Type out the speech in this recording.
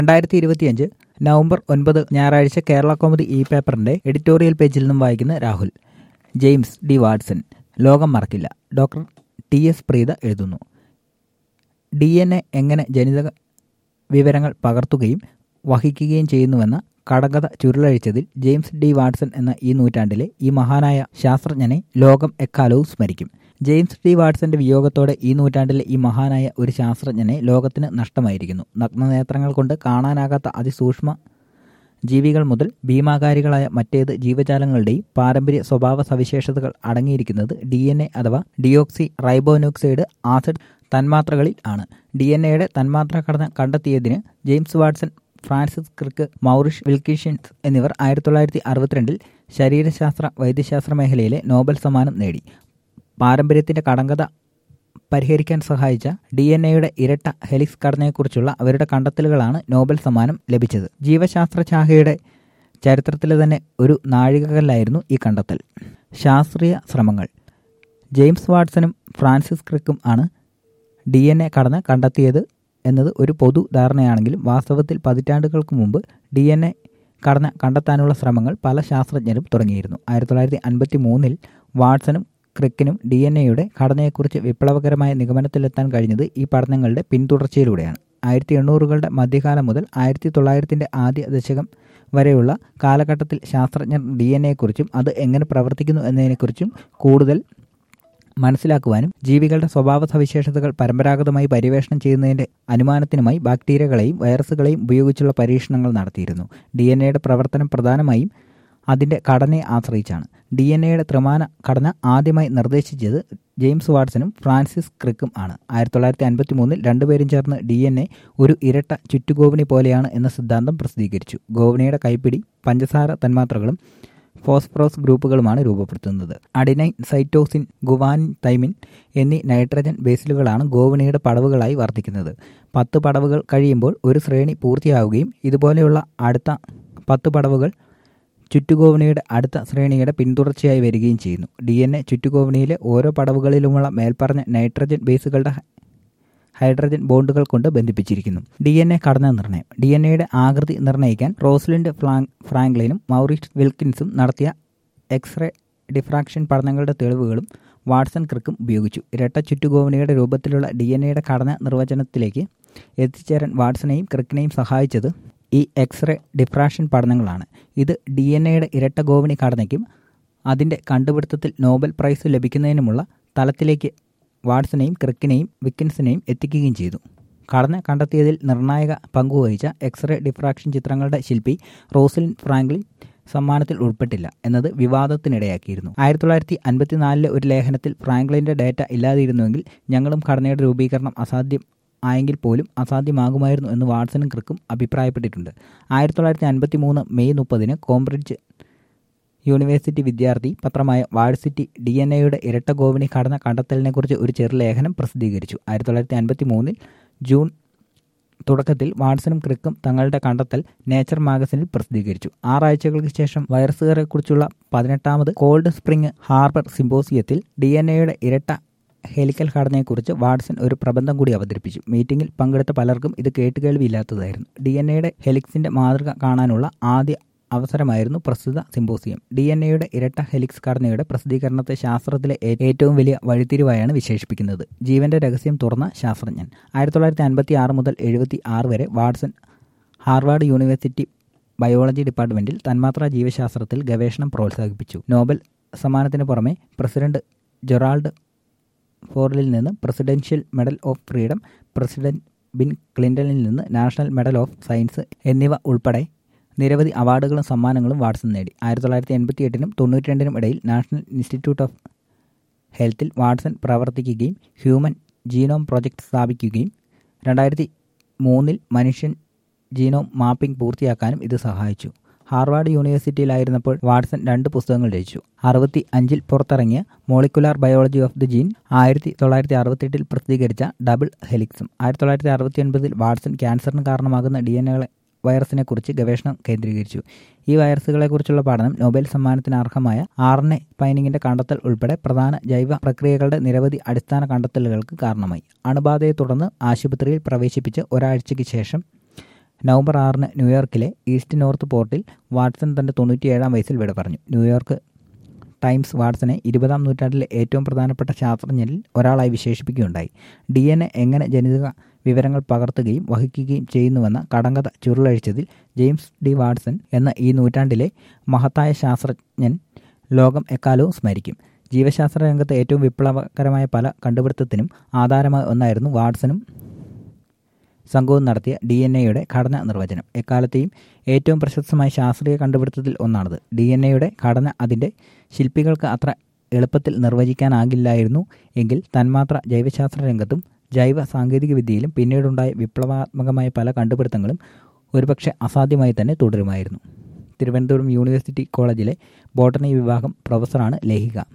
രണ്ടായിരത്തി ഇരുപത്തിയഞ്ച് നവംബർ ഒൻപത് ഞായറാഴ്ച കേരള കോമഡി ഇ പേപ്പറിന്റെ എഡിറ്റോറിയൽ പേജിൽ നിന്നും വായിക്കുന്ന രാഹുൽ ജെയിംസ് ഡി വാട്സൺ ലോകം മറക്കില്ല ഡോക്ടർ ടി എസ് പ്രീത എഴുതുന്നു ഡി എൻ എ എങ്ങനെ ജനിതക വിവരങ്ങൾ പകർത്തുകയും വഹിക്കുകയും ചെയ്യുന്നുവെന്ന കടകഥ ചുരുളഴിച്ചതിൽ ജെയിംസ് ഡി വാട്സൺ എന്ന ഈ നൂറ്റാണ്ടിലെ ഈ മഹാനായ ശാസ്ത്രജ്ഞനെ ലോകം എക്കാലവും സ്മരിക്കും ജെയിംസ് ഡി വാട്സന്റെ വിയോഗത്തോടെ ഈ നൂറ്റാണ്ടിലെ ഈ മഹാനായ ഒരു ശാസ്ത്രജ്ഞനെ ലോകത്തിന് നഷ്ടമായിരിക്കുന്നു നഗ്നനേത്രങ്ങൾ കൊണ്ട് കാണാനാകാത്ത അതിസൂക്ഷ്മ ജീവികൾ മുതൽ ഭീമാകാരികളായ മറ്റേത് ജീവജാലങ്ങളുടെയും പാരമ്പര്യ സ്വഭാവ സവിശേഷതകൾ അടങ്ങിയിരിക്കുന്നത് ഡി എൻ എ അഥവാ ഡിയോക്സി റൈബോനോക്സൈഡ് ആസിഡ് തന്മാത്രകളിൽ ആണ് ഡി എൻ എയുടെ തന്മാത്രാ ഘടന കണ്ടെത്തിയതിന് James Watson Francis Crick Maurice Wilkins എന്നിവർ ആയിരത്തി തൊള്ളായിരത്തി അറുപത്തിരണ്ടിൽ ശരീരശാസ്ത്ര വൈദ്യശാസ്ത്ര മേഖലയിലെ നോബൽ സമ്മാനം നേടി പാരമ്പര്യത്തിന്റെ കടങ്കഥ പരിഹരിക്കാൻ സഹായിച്ച ഡി എൻ എയുടെ ഇരട്ട ഹെലിക്സ് ഘടനയെക്കുറിച്ചുള്ള അവരുടെ കണ്ടെത്തലുകളാണ് നോബൽ സമ്മാനം ലഭിച്ചത് ജീവശാസ്ത്ര ശാഖയുടെ ചരിത്രത്തിലെ തന്നെ ഒരു നാഴികകല്ലായിരുന്നു ഈ കണ്ടെത്തൽ ശാസ്ത്രീയ ശ്രമങ്ങൾ ജെയിംസ് വാട്സണും ഫ്രാൻസിസ് ക്രിക്കും ആണ് ഡി എൻ എ ഘടന കണ്ടെത്തിയത് എന്നത് ഒരു പൊതു ധാരണയാണെങ്കിലും വാസ്തവത്തിൽ പതിറ്റാണ്ടുകൾക്ക് മുമ്പ് ഡി എൻ എ ഘടന കണ്ടെത്താനുള്ള ശ്രമങ്ങൾ പല ശാസ്ത്രജ്ഞരും തുടങ്ങിയിരുന്നു ആയിരത്തി തൊള്ളായിരത്തി അൻപത്തി മൂന്നിൽ വാട്സണും ക്രിക്കിനും ഡി എൻ എയുടെ ഘടനയെക്കുറിച്ച് വിപ്ലവകരമായ നിഗമനത്തിലെത്താൻ കഴിഞ്ഞത് ഈ പഠനങ്ങളുടെ പിന്തുടർച്ചയിലൂടെയാണ് ആയിരത്തി എണ്ണൂറുകളുടെ മധ്യകാലം മുതൽ ആയിരത്തി തൊള്ളായിരത്തിൻ്റെ ആദ്യ ദശകം വരെയുള്ള കാലഘട്ടത്തിൽ ശാസ്ത്രജ്ഞർ ഡി എൻ എയെക്കുറിച്ചും അത് എങ്ങനെ പ്രവർത്തിക്കുന്നു എന്നതിനെക്കുറിച്ചും കൂടുതൽ മനസ്സിലാക്കുവാനും ജീവികളുടെ സ്വഭാവ സവിശേഷതകൾ പരമ്പരാഗതമായി പര്യവേഷണം ചെയ്യുന്നതിന്റെ അനുമാനത്തിനുമായി ബാക്ടീരിയകളെയും വൈറസുകളെയും ഉപയോഗിച്ചുള്ള പരീക്ഷണങ്ങൾ നടത്തിയിരുന്നു ഡി എൻ എയുടെ പ്രവർത്തനം പ്രധാനമായും അതിന്റെ ഘടനയെ ആശ്രയിച്ചാണ് ഡി എൻ എയുടെ ത്രിമാന ഘടന ആദ്യമായി നിർദ്ദേശിച്ചത് ജെയിംസ് വാട്സണും ഫ്രാൻസിസ് ക്രിക്കും ആണ് ആയിരത്തി തൊള്ളായിരത്തി അൻപത്തി മൂന്നിൽ രണ്ടുപേരും ചേർന്ന് ഡി എൻ എ ഒരു ഇരട്ട ചുറ്റുഗോവണി പോലെയാണ് എന്ന സിദ്ധാന്തം പ്രസിദ്ധീകരിച്ചു ഗോവണിയുടെ കൈപ്പിടി പഞ്ചസാര തന്മാത്രകളും ഫോസ്ഫറസ് ഗ്രൂപ്പുകളുമാണ് രൂപപ്പെടുത്തുന്നത് അഡിനൈൻ സൈറ്റോസിൻ ഗുവാനിൻ തൈമിൻ എന്നീ നൈട്രജൻ ബേസിലുകളാണ് ഗോവണിയുടെ പടവുകളായി വർദ്ധിക്കുന്നത് പത്ത് പടവുകൾ കഴിയുമ്പോൾ ഒരു ശ്രേണി പൂർത്തിയാവുകയും ഇതുപോലെയുള്ള അടുത്ത പത്ത് പടവുകൾ ചുറ്റുകോവണിയുടെ അടുത്ത ശ്രേണിയുടെ പിന്തുടർച്ചയായി വരികയും ചെയ്യുന്നു ഡി എൻ എ ചുറ്റുകോവണിയിലെ ഓരോ പടവുകളിലുമുള്ള മേൽപ്പറഞ്ഞ നൈട്രജൻ ബേസുകളുടെ ഹൈഡ്രജൻ ബോണ്ടുകൾ കൊണ്ട് ബന്ധിപ്പിച്ചിരിക്കുന്നു ഡി എൻ എ ഘടന നിർണ്ണയം ഡി എൻ എയുടെ ആകൃതി നിർണ്ണയിക്കാൻ റോസ്ലിൻഡ് ഫ്രാങ്ക്ലിനും മൗറിസ് വിൽക്കിൻസും നടത്തിയ എക്സ്റേ ഡിഫ്രാക്ഷൻ പഠനങ്ങളുടെ തെളിവുകളും വാട്സൺ ക്രിക്കും ഉപയോഗിച്ചു ഇരട്ട ചുറ്റുകോവണിയുടെ രൂപത്തിലുള്ള ഡി എൻ എയുടെ ഘടന നിർവചനത്തിലേക്ക് എത്തിച്ചേരാൻ വാട്സണെയും ക്രിക്കിനെയും സഹായിച്ചത് ഈ എക്സ്റേ ഡിഫ്രാക്ഷൻ പഠനങ്ങളാണ് ഇത് ഡി എൻ എയുടെ ഇരട്ട ഗോവണി ഘടനയ്ക്കും അതിൻ്റെ കണ്ടുപിടുത്തത്തിൽ നോബൽ പ്രൈസ് ലഭിക്കുന്നതിനുമുള്ള തലത്തിലേക്ക് വാട്സനെയും ക്രിക്കിനെയും വിക്കിൻസിനെയും എത്തിക്കുകയും ചെയ്തു ഘടന കണ്ടെത്തിയതിൽ നിർണായക പങ്കുവഹിച്ച എക്സ്റേ ഡിഫ്രാക്ഷൻ ചിത്രങ്ങളുടെ ശില്പി റോസലിൻ ഫ്രാങ്ക്ലിൻ സമ്മാനത്തിൽ ഉൾപ്പെട്ടില്ല എന്നത് വിവാദത്തിനിടയാക്കിയിരുന്നു ആയിരത്തി തൊള്ളായിരത്തി അൻപത്തിനാലിലെ ഒരു ലേഖനത്തിൽ ഫ്രാങ്ക്ലിൻ്റെ ഡേറ്റ ഇല്ലാതിരുന്നുവെങ്കിൽ ഞങ്ങളും ഘടനയുടെ രൂപീകരണം അസാധ്യം ആയെങ്കിൽ പോലും അസാധ്യമാകുമായിരുന്നു എന്ന് വാട്സണും ക്രിക്കും അഭിപ്രായപ്പെട്ടിട്ടുണ്ട് ആയിരത്തി തൊള്ളായിരത്തി അൻപത്തി മൂന്ന് മെയ് മുപ്പതിന് കോംബ്രിഡ്ജ് യൂണിവേഴ്സിറ്റി വിദ്യാർത്ഥി പത്രമായ വാഴ്സിറ്റി ഡി എൻ എയുടെ ഇരട്ട ഗോവണി ഘടന കണ്ടെത്തലിനെക്കുറിച്ച് ഒരു ചെറുലേഖനം പ്രസിദ്ധീകരിച്ചു ആയിരത്തി തൊള്ളായിരത്തി അൻപത്തി മൂന്നിൽ ജൂൺ തുടക്കത്തിൽ വാട്സണും ക്രിക്കും തങ്ങളുടെ കണ്ടെത്തൽ നേച്ചർ മാഗസിനിൽ പ്രസിദ്ധീകരിച്ചു ആറാഴ്ചകൾക്ക് ശേഷം വൈറസുകളെക്കുറിച്ചുള്ള പതിനെട്ടാമത് കോൾഡ് സ്പ്രിംഗ് ഹാർബർ സിമ്പോസിയത്തിൽ ഡി എൻ എയുടെ ഇരട്ട ഹെലിക്കൽ ഘടനയെക്കുറിച്ച് വാട്സൺ ഒരു പ്രബന്ധം കൂടി അവതരിപ്പിച്ചു മീറ്റിംഗിൽ പങ്കെടുത്ത പലർക്കും ഇത് കേട്ടുകേൾവിയില്ലാത്തതായിരുന്നു ഡി എൻ എയുടെ ഹെലിക്സിന്റെ മാതൃക കാണാനുള്ള ആദ്യ അവസരമായിരുന്നു പ്രസ്തുത സിമ്പോസിയം ഡി എൻ എയുടെ ഇരട്ട ഹെലിക്സ് ഘടനയുടെ പ്രസിദ്ധീകരണത്തെ ശാസ്ത്രത്തിലെ ഏറ്റവും വലിയ വഴിത്തിരിവായാണ് വിശേഷിപ്പിക്കുന്നത് ജീവന്റെ രഹസ്യം തുറന്ന ശാസ്ത്രജ്ഞൻ ആയിരത്തി തൊള്ളായിരത്തി അൻപത്തി ആറ് മുതൽ എഴുപത്തി ആറ് വരെ വാട്സൺ ഹാർവാർഡ് യൂണിവേഴ്സിറ്റി ബയോളജി ഡിപ്പാർട്ട്മെന്റിൽ തന്മാത്രാ ജീവശാസ്ത്രത്തിൽ ഗവേഷണം പ്രോത്സാഹിപ്പിച്ചു നോബൽ സമ്മാനത്തിന് പുറമെ പ്രസിഡന്റ് ജൊറാൾഡ് ഫോറിൽ നിന്ന് Presidential Medal of Freedom president Bill ക്ലിന്റണിൽ നിന്ന് നാഷണൽ മെഡൽ ഓഫ് സയൻസ് എന്നിവ ഉൾപ്പെടെ നിരവധി അവാർഡുകളും സമ്മാനങ്ങളും വാട്സൺ നേടി ആയിരത്തി തൊള്ളായിരത്തി എൺപത്തി എട്ടിനും തൊണ്ണൂറ്റി രണ്ടിനും ഇടയിൽ നാഷണൽ ഇൻസ്റ്റിറ്റ്യൂട്ട് ഓഫ് ഹെൽത്തിൽ വാട്സൺ പ്രവർത്തിക്കുകയും ഹ്യൂമൻ ജീനോം പ്രോജക്റ്റ് സ്ഥാപിക്കുകയും രണ്ടായിരത്തി മൂന്നിൽ മനുഷ്യൻ ജീനോം മാപ്പിംഗ് പൂർത്തിയാക്കാനും ഇത് സഹായിച്ചു ഹാർവാർഡ് യൂണിവേഴ്സിറ്റിയിലായിരുന്നപ്പോൾ വാട്സൺ രണ്ട് പുസ്തകങ്ങൾ രചിച്ചു അറുപത്തി അഞ്ചിൽ പുറത്തിറങ്ങിയ Molecular Biology of the Gene ആയിരത്തി തൊള്ളായിരത്തി അറുപത്തെട്ടിൽ പ്രസിദ്ധീകരിച്ച ഡബിൾ ഹെലിക്സും ആയിരത്തി തൊള്ളായിരത്തി അറുപത്തി ഒൻപതിൽ വാട്സൺ ക്യാൻസറിന് കാരണമാകുന്ന ഡി എൻ എ വൈറസിനെക്കുറിച്ച് ഗവേഷണം കേന്ദ്രീകരിച്ചു ഈ വൈറസുകളെക്കുറിച്ചുള്ള പഠനം നൊബേൽ സമ്മാനത്തിന് അർഹമായ ആർ എൻ എ പൈനിങ്ങിന്റെ കണ്ടെത്തൽ ഉൾപ്പെടെ പ്രധാന ജൈവ പ്രക്രിയകളുടെ നിരവധി അടിസ്ഥാന കണ്ടെത്തലുകൾക്ക് കാരണമായി അണുബാധയെ തുടർന്ന് ആശുപത്രിയിൽ പ്രവേശിപ്പിച്ച് ഒരാഴ്ചയ്ക്ക് ശേഷം നവംബർ ആറിന് ന്യൂയോർക്കിലെ ഈസ്റ്റ് നോർത്ത് പോർട്ടിൽ വാട്സൺ തന്റെ തൊണ്ണൂറ്റിയേഴാം വയസ്സിൽ വിട പറഞ്ഞു ന്യൂയോർക്ക് ടൈംസ് വാട്സനെ ഇരുപതാം നൂറ്റാണ്ടിലെ ഏറ്റവും പ്രധാനപ്പെട്ട ശാസ്ത്രജ്ഞരിൽ ഒരാളായി വിശേഷിപ്പിക്കുകയുണ്ടായി ഡി എൻ എ എങ്ങനെ ജനിതക വിവരങ്ങൾ പകർത്തുകയും വഹിക്കുകയും ചെയ്യുന്നുവെന്ന കടങ്കഥ ചുരുളഴിച്ചതിൽ ജെയിംസ് ഡി വാട്സൺ എന്ന ഈ നൂറ്റാണ്ടിലെ മഹത്തായ ശാസ്ത്രജ്ഞൻ ലോകം എക്കാലവും സ്മരിക്കും ജീവശാസ്ത്ര രംഗത്ത് ഏറ്റവും വിപ്ലവകരമായ പല കണ്ടുപിടുത്തത്തിനും ആധാരമായ ഒന്നായിരുന്നു വാട്സണും സംഘവും നടത്തിയ ഡി എൻ എയുടെ ഘടന നിർവചനം എക്കാലത്തെയും ഏറ്റവും പ്രശസ്തമായ ശാസ്ത്രീയ കണ്ടുപിടുത്തത്തിൽ ഒന്നാണത് ഡി എൻ എയുടെ ഘടന അതിൻ്റെ ശില്പികൾക്ക് അത്ര എളുപ്പത്തിൽ നിർവചിക്കാനാകില്ലായിരുന്നു എങ്കിൽ തന്മാത്ര ജൈവശാസ്ത്ര രംഗത്തും ജൈവ സാങ്കേതിക വിദ്യയിലും പിന്നീടുണ്ടായ വിപ്ലവാത്മകമായ പല കണ്ടുപിടുത്തങ്ങളും ഒരുപക്ഷെ അസാധ്യമായി തന്നെ തുടരുമായിരുന്നു തിരുവനന്തപുരം യൂണിവേഴ്സിറ്റി കോളേജിലെ ബോട്ടണി വിഭാഗം പ്രൊഫസറാണ് ലേഹിക